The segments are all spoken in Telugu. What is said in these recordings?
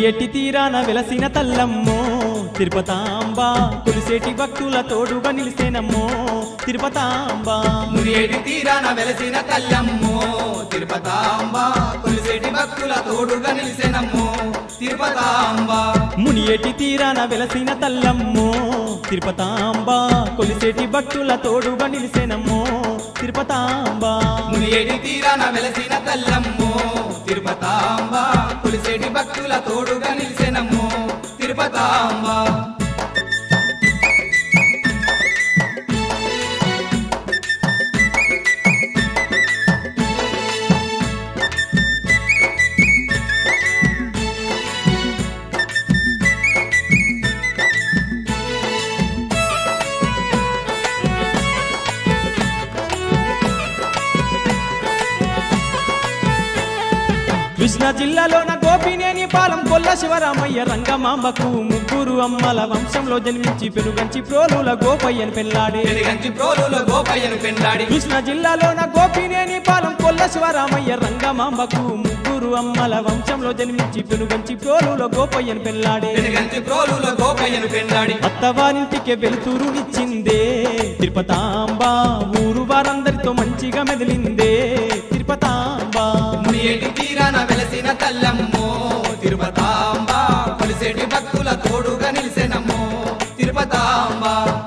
ఎట్టి తీరాన వెలసిన తల్లమ్మో తిరుపతాంబ కొలిసేటి భక్తుల తోడుగా నిలిసేనమ్మో తిరుపతాంబ మునియేటి తీరాన వెలసిన కల్లమ్మో తిరుపతాంబ కొలిసేటి భక్తుల తోడుగా నిలిసెనమ్మో తిరుపతాంబ మునియేటి తీరాన వెలసిన తల్లమ్మో తిరుపతాంబ కొలిసేటి భక్తుల తోడుగా నిలిసేనమ్మో తిరుపతాంబ మునియేటి తీరాన వెలసిన కల్లమ్మో తిరుపతాంబ కొలిసేటి భక్తుల తోడుగా నిలిసెనమ్మో తిరుపతాంబ కృష్ణా జిల్లాలోన గోపినేని పాలెం కొల్ల శివరామయ్య రంగమాంబకు ముగ్గురు అమ్మల వంశంలో జన్మించి పెనుగంచి ప్రోలుల గోపయ్యను పెళ్లాడే వెలిగంచి ప్రోలులో గోపయ్యను పెండాడి కృష్ణా జిల్లాలోన గోపినేని పాలెం కొల్ల శివరామయ్య రంగమాంబకు ముగ్గురు అమ్మల వంశంలో జన్మించి పెనుగంచి ప్రోలుల గోపయ్యను పెళ్లాడే వెలిగంచి ప్రోలులో గోపయ్యను పెండాడి అత్తవారింటికి వెలుతురునిచ్చిందే తిరుపతాంబ ఊరు వారందరితో మంచిగా మెదిలిందే తిరుపతాంబ మునియేటి తీరాన వెలసిన కల్లమ్మో తిరుపతాంబ కొలిసేటి భక్తుల తోడుగా నిలిసెనమ్మో తిరుపతాంబ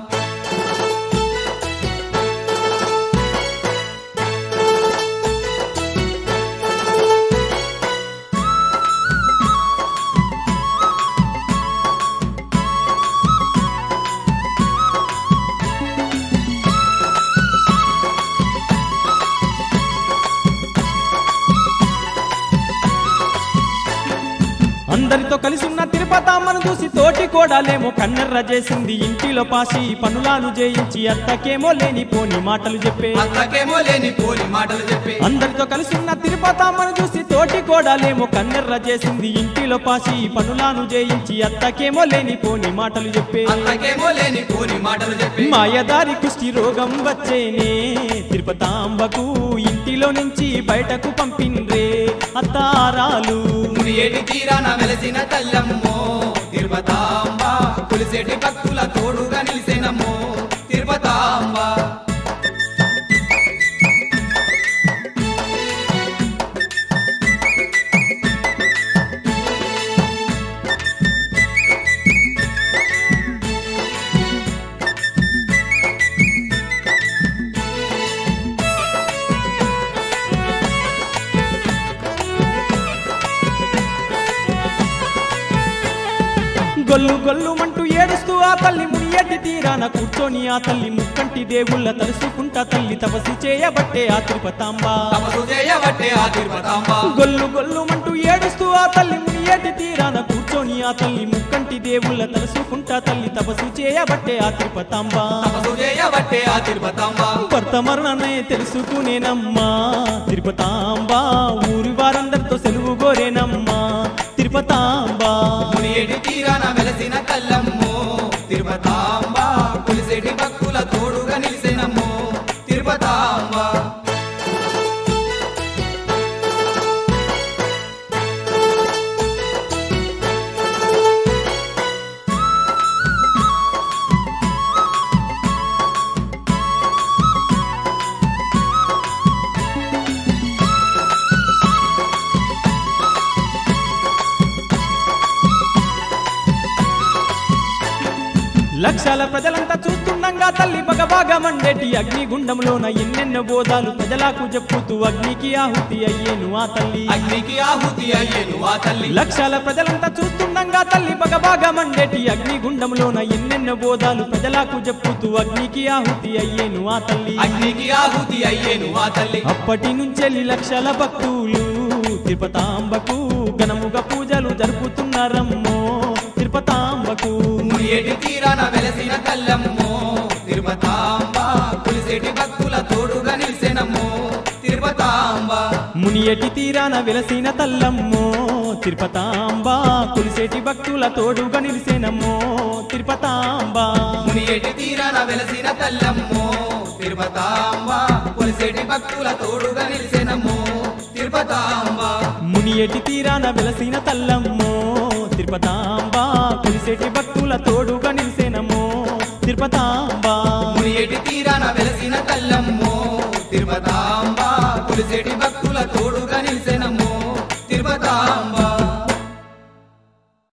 అందరితో కలిసి ఉన్న తిరుపతామ్మను చూసి తోటి కోడాలేమో కన్నెర్ర చేసింది ఇంటిలో పాసి పనులాను చేయించి అత్తకేమో లేని పోని మాటలు చెప్పే అత్తకేమో లేని పోలి మాటలు చెప్పి అందరితో కలిసి ఉన్న తిరుపతామ్మను చూసి తోటి కోడాలేమో కన్నెర్ర చేసింది ఇంటిలో పాసి పనులాను చేయించి అత్తకేమో లేని పోని మాటలు చెప్పే అత్తకేమో లేని పోని మాటలు చెప్పి మాయదారి కుష్టి రోగం వచ్చేనే తిరుపతాంబకు ఇంటిలో నుంచి బయటకు పంపిండ్రే అత్తారాలు మునియేటి తీరాన వెలసిన తల్లమ్మో తిరుపతాంబ కొలిసేటి భక్తుల తోడుగా నిలిసెనమ్మో తిరుపతాంబ గొల్లు గొల్లుమంటూ ఏడుస్తూ ఆ తల్లి మునియటి తీరాన కూర్చొని ఆ తల్లి ముక్కంటి దేవుళ్ళ తలుసుకుంటా తల్లి తపస్సు చేయబట్టే ఆ తిరుపతాంబ తపసు చేయబట్టే ఆ తిరుపతాంబ గొల్లు గొల్లుమంటూ ఏడుస్తూ ఆ తల్లి మునియటి తీరాన కూర్చొని ఆ తల్లి ముక్కంటి దేవుళ్ళ తలుసుకుంటా తల్లి తపస్సు చేయబట్టే ఆ తిరుపతాంబ తపసు చేయబట్టే ఆ తిరుపతాంబ భర్త మరణమే తెలుసుకునేనమ్మా తిరుపతాంబ ఊరి వారందరితో సెలవు గోరేనమ్మా తిరుపతాంబ మునియేటి తీరాన వెలసిన కల్లమ్మో తిరుపతాంబ కొలిసేటి భక్తుల తోడుగా నిలిసెనమ్మో తిరుపతాంబ లక్షల ప్రజలంతా చూస్తుండగా తల్లి బగబాగా మండేటి అగ్నిగుండంలోన ఎన్నెన్నో బోధాలు ప్రజలకు చెప్పుతూ అగ్నికి ఆహుతి అయ్యేను ఆ తల్లి అగ్నికి ఆహుతి అయ్యేను ఆ తల్లి లక్షల ప్రజలంతా చూస్తుండగా తల్లి బగబాగా మండేటి అగ్నిగుండంలోన ఎన్నెన్నో బోధాలు ప్రజలకు చెప్పుతూ అగ్నికి ఆహుతి అయ్యేను ఆ తల్లి అగ్నికి ఆహుతి అయ్యేను ఆ తల్లి అప్పటి నుంచెల్లి లక్షల భక్తులు తిరుపతాంబకు ఘనముగా పూజలు జరుపుతున్నారమ్మో తిరుపతాంబకు మునియేటి తీరాన వెలసిన కల్లమ్మో తిరుపతాంబ కొలిసేటి భక్తుల తోడుగా నిలిసెనమ్మో తిరుపతాంబ మునియటి తీరాన వెలసిన తల్లమ్మో తిరుపతాంబ కొలిసేటి భక్తుల తోడుగా నిలిసేనమ్మో తిరుపతాంబ మునియేటి తీరాన వెలసిన తల్లమ్మో తిరుపతాంబ కొలిసేటి భక్తుల తోడుగా నిలిసెనమ్మో తిరుపతాంబ మునియటి తీరాన వెలసిన తల్లమ్మో తిరుపతాంబా కులిసేటి భక్తుల తోడుగా నిలిసేనమ్మో తిరుపతాంబా మునియేటి తీరాన వెలసిన తల్లమ్మో తిరుపతాంబ పులిసేటి భక్తుల తోడుగా నిలిసెనమ్మో